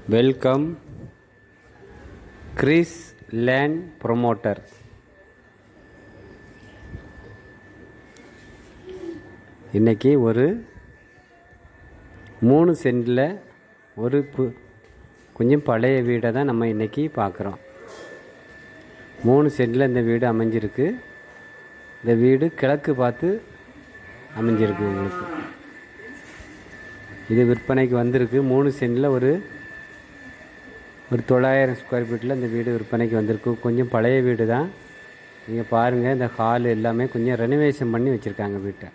welcome Chris land promoter இன்னைக்கு ஒரு மூணு சென்டில் ஒரு பு கொஞ்சம் பழைய வீடை தான் நம்ம இன்னைக்கு பார்க்குறோம் மூணு சென்டில் இந்த வீடு அமைஞ்சிருக்கு இந்த வீடு கிழக்கு பார்த்து அமைஞ்சிருக்கு உங்களுக்கு இது விற்பனைக்கு வந்திருக்கு மூணு சென்டில் ஒரு ஒரு தொள்ளாயிரம் ஸ்கொயர் ஃபீட்டில் இந்த வீடு விற்பனைக்கு வந்திருக்கு கொஞ்சம் பழைய வீடு தான் நீங்கள் பாருங்கள் இந்த ஹால் எல்லாமே கொஞ்சம் ரெனோவேஷன் பண்ணி வச்சுருக்காங்க வீட்டை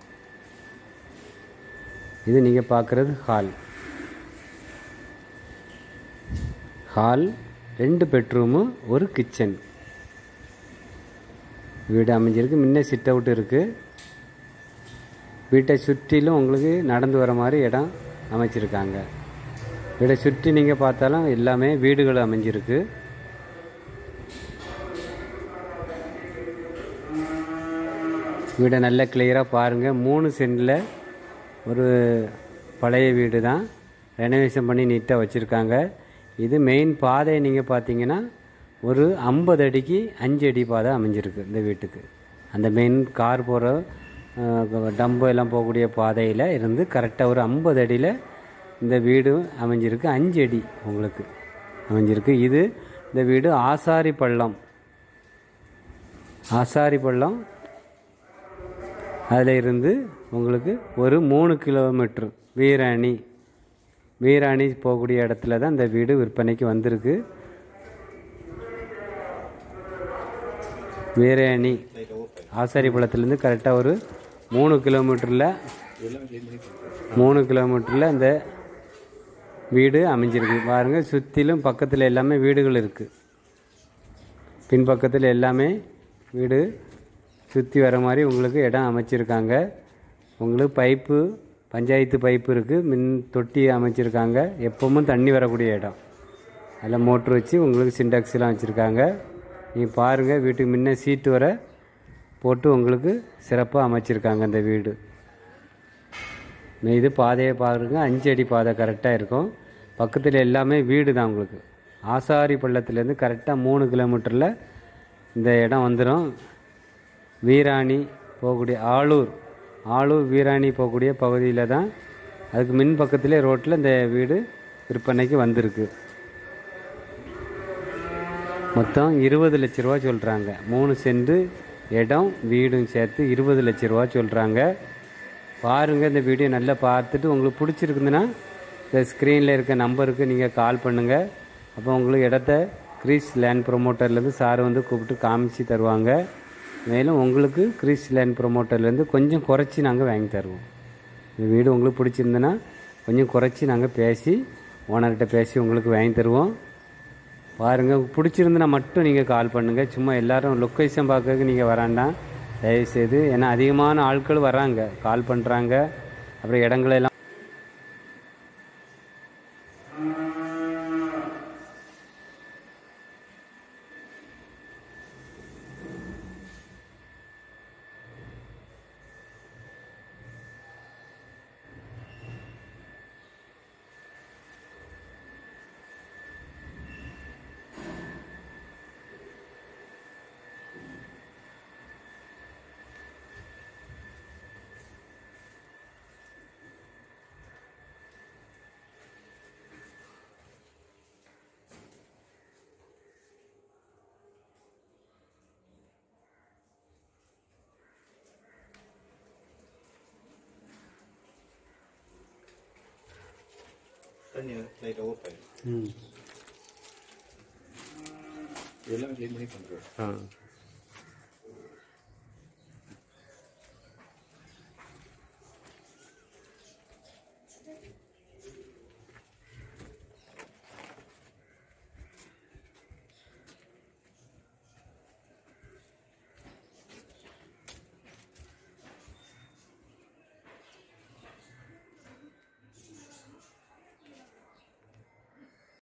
இது நீங்கள் பார்க்குறது ஹால் ஹால் ரெண்டு பெட்ரூமு ஒரு கிச்சன் வீடு அமைஞ்சிருக்கு முன்ன சிட் அவுட் இருக்குது வீட்டை சுற்றிலும் உங்களுக்கு நடந்து வர மாதிரி இடம் அமைச்சிருக்காங்க வீடை சுற்றி நீங்கள் பார்த்தாலும் எல்லாமே வீடுகள் அமைஞ்சிருக்கு வீடை நல்லா கிளியராக பாருங்கள் மூணு சென்டில் ஒரு பழைய வீடு தான் ரெனோவேஷன் பண்ணி நீட்டாக வச்சுருக்காங்க இது மெயின் பாதை நீங்கள் பார்த்தீங்கன்னா ஒரு ஐம்பது அடிக்கு அஞ்சு அடி பாதை அமைஞ்சிருக்கு இந்த வீட்டுக்கு அந்த மெயின் கார் போகிற டம்பு எல்லாம் போகக்கூடிய பாதையில் இருந்து கரெக்டாக ஒரு ஐம்பது அடியில் இந்த வீடு அமைஞ்சிருக்கு அஞ்சு அடி உங்களுக்கு அமைஞ்சிருக்கு இது இந்த வீடு ஆசாரி பள்ளம் ஆசாரி பள்ளம் அதில் இருந்து உங்களுக்கு ஒரு மூணு கிலோமீட்ரு வீராணி வீராணி போகக்கூடிய இடத்துல தான் இந்த வீடு விற்பனைக்கு வந்திருக்கு வீராணி ஆசாரிப்பள்ளத்துலேருந்து கரெக்டாக ஒரு மூணு கிலோமீட்டரில் மூணு கிலோமீட்டரில் இந்த வீடு அமைஞ்சிருக்கு பாருங்கள் சுற்றிலும் பக்கத்தில் எல்லாமே வீடுகள் இருக்குது பின்பக்கத்தில் எல்லாமே வீடு சுற்றி வர மாதிரி உங்களுக்கு இடம் அமைச்சிருக்காங்க உங்களுக்கு பைப்பு பஞ்சாயத்து பைப்பு இருக்குது மின் தொட்டி அமைச்சிருக்காங்க எப்பவும் தண்ணி வரக்கூடிய இடம் அதில் மோட்ரு வச்சு உங்களுக்கு சிண்டாக்ஸ்லாம் வச்சுருக்காங்க நீங்கள் பாருங்கள் வீட்டுக்கு முன்ன சீட்டு வர போட்டு உங்களுக்கு சிறப்பாக அமைச்சிருக்காங்க இந்த வீடு இது பாதையை பாருங்க அஞ்சு அடி பாதை கரெக்டாக இருக்கும் பக்கத்தில் எல்லாமே வீடு தான் உங்களுக்கு ஆசாரி பள்ளத்துலேருந்து கரெக்டாக மூணு கிலோமீட்டரில் இந்த இடம் வந்துடும் வீராணி போகக்கூடிய ஆளூர் ஆளூர் வீராணி போகக்கூடிய பகுதியில் தான் அதுக்கு மின் பக்கத்திலே ரோட்டில் இந்த வீடு விற்பனைக்கு வந்திருக்கு மொத்தம் இருபது லட்ச ரூபா சொல்கிறாங்க மூணு சென்ட் இடம் வீடும் சேர்த்து இருபது லட்ச ரூபா சொல்கிறாங்க பாருங்கள் இந்த வீடியோ நல்லா பார்த்துட்டு உங்களுக்கு பிடிச்சிருக்குதுன்னா இந்த ஸ்க்ரீனில் இருக்க நம்பருக்கு நீங்கள் கால் பண்ணுங்கள் அப்போ உங்களுக்கு இடத்த கிரீஸ் லேண்ட் ப்ரொமோட்டர்லேருந்து சார் வந்து கூப்பிட்டு காமிச்சு தருவாங்க மேலும் உங்களுக்கு கிரீஸ் லேண்ட் ப்ரொமோட்டர்லேருந்து கொஞ்சம் குறைச்சி நாங்கள் வாங்கி தருவோம் இந்த வீடு உங்களுக்கு பிடிச்சிருந்துன்னா கொஞ்சம் குறைச்சி நாங்கள் பேசி ஓனர்கிட்ட பேசி உங்களுக்கு வாங்கி தருவோம் பாருங்கள் பிடிச்சிருந்துன்னா மட்டும் நீங்கள் கால் பண்ணுங்கள் சும்மா எல்லாரும் லொக்கேஷன் பார்க்கறதுக்கு நீங்கள் வராண்டாம் தயவுசெய்து ஏன்னா அதிகமான ஆட்கள் வராங்க கால் பண்ணுறாங்க அப்புறம் இடங்களெல்லாம் தண்ணி லைட்டாக ஓவர் பண்ணி ம் இதெல்லாம் க்ளீன் பண்ணி பண்ணுறோம் ஆ